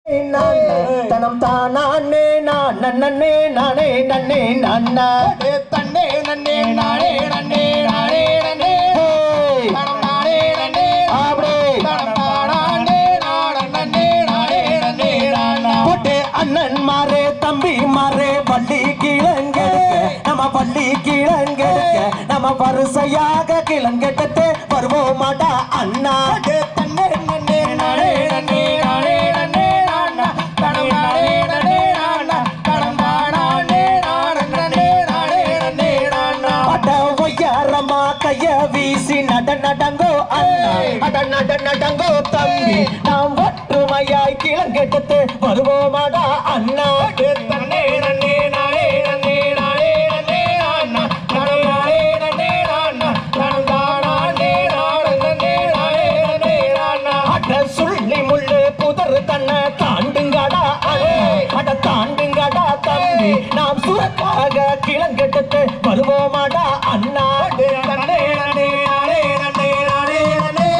தனம் தானே நான் நன்னே நானே நன்னே நன்னா தன்னே நன்னே நானே நன்னே நானே நன்னே தனம் நானே நன்னே அப்படி தனம் தானே நானே நன்னே நானே நன்னே நானா போட்டு அண்ணன் மாறே தம்பி மாறே வள்ளி கிழங்கெடுக்க நம்ம வள்ளி கிழங்கெடுக்க நம்ம வரிசையாக கிழங்கெடுத்து வருவோமாடா அண்ணா தன்னே நன்னே நானே நன்னே நானே நன்னே நானா தனம் நானே நன்னே நானா தனம் தானே நானே நன்னே நானே நன்னே நானா அட ஒய்யாரமா கைய வீசி நட நடங்கோ அண்ணா அட நட நடங்கோ தம்பி நாம் ஒற்றுமையாய் கிழங்கெடுத்து வருவோமாடா அண்ணா தன்னே நன்னே நானே நன்னே நானே நன்னே நானா தனம் நானே நன்னே நானா தனம் தானே நானே நன்னே நானே நன்னே நானா அட சுள்ளி முள்ளு புதர் தன்னை தாண்டுங்கடா அண்ணா அட தாண்டுங்கடா தம்பி நாம் சுரக்காக கிழங்கெடுத்து வருவோமாடா அண்ணா தன்னே நன்னே நானே நன்னே நானே நன்னே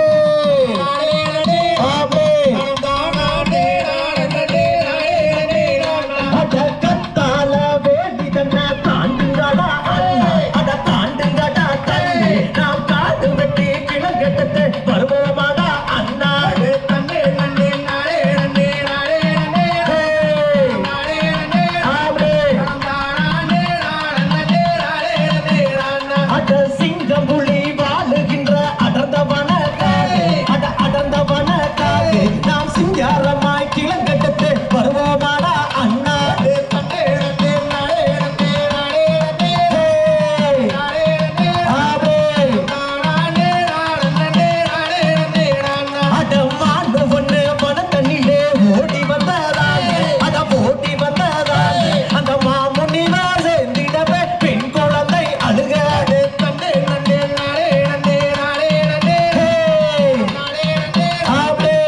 நானே நன்னே ஆமே. தனம் தானே நானே நன்னே நானே நன்னே நானா அட கத்தால வேண்டி தன்னை தாண்டுங்கடா அண்ணா அட தாண்டுங்கடா தம்பி நாம் காடு வெட்டி கிழங்கெடுத்து வருவோமாடா அண்ணா தன்னே நன்னே நானே நன்னே நானே நன்னே ஏய். நானே நன்னே ஆமே. தனம் தானே நானே நன்னே நானே நன்னே நானா அட சிங்கம் புலி வாழுகின்ற அடர்ந்தவன காடு அட அடர்ந்தவன காடு நாம் சிங்காரமாய் கிளங்கெடுத்து வருவோமாடா அண்ணா தன்னே நன்னே நானே நன்னே நானே நன்னே ஏய். நானே நன்னே ஆமே. தானே நானே நன்னே நானே நன்னே நானா அட மாண்டு ஒண்ணு மனத்தண்ணிலே ஓடி வந்ததாலே அட ஓடி வந்ததாலே அந்த மாமுனிவா சேர்ந்திடவே பெண் குழந்தை அழுகாடு தன்னே நன்னே நானே நன்னே நானே நன்னே ஏய். நானே நன்னே ஆமே.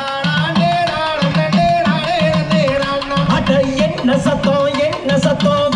தானே நானே நன்னே நானே நன்னே நானா அட என்ன சத்தம் என்ன சத்தம்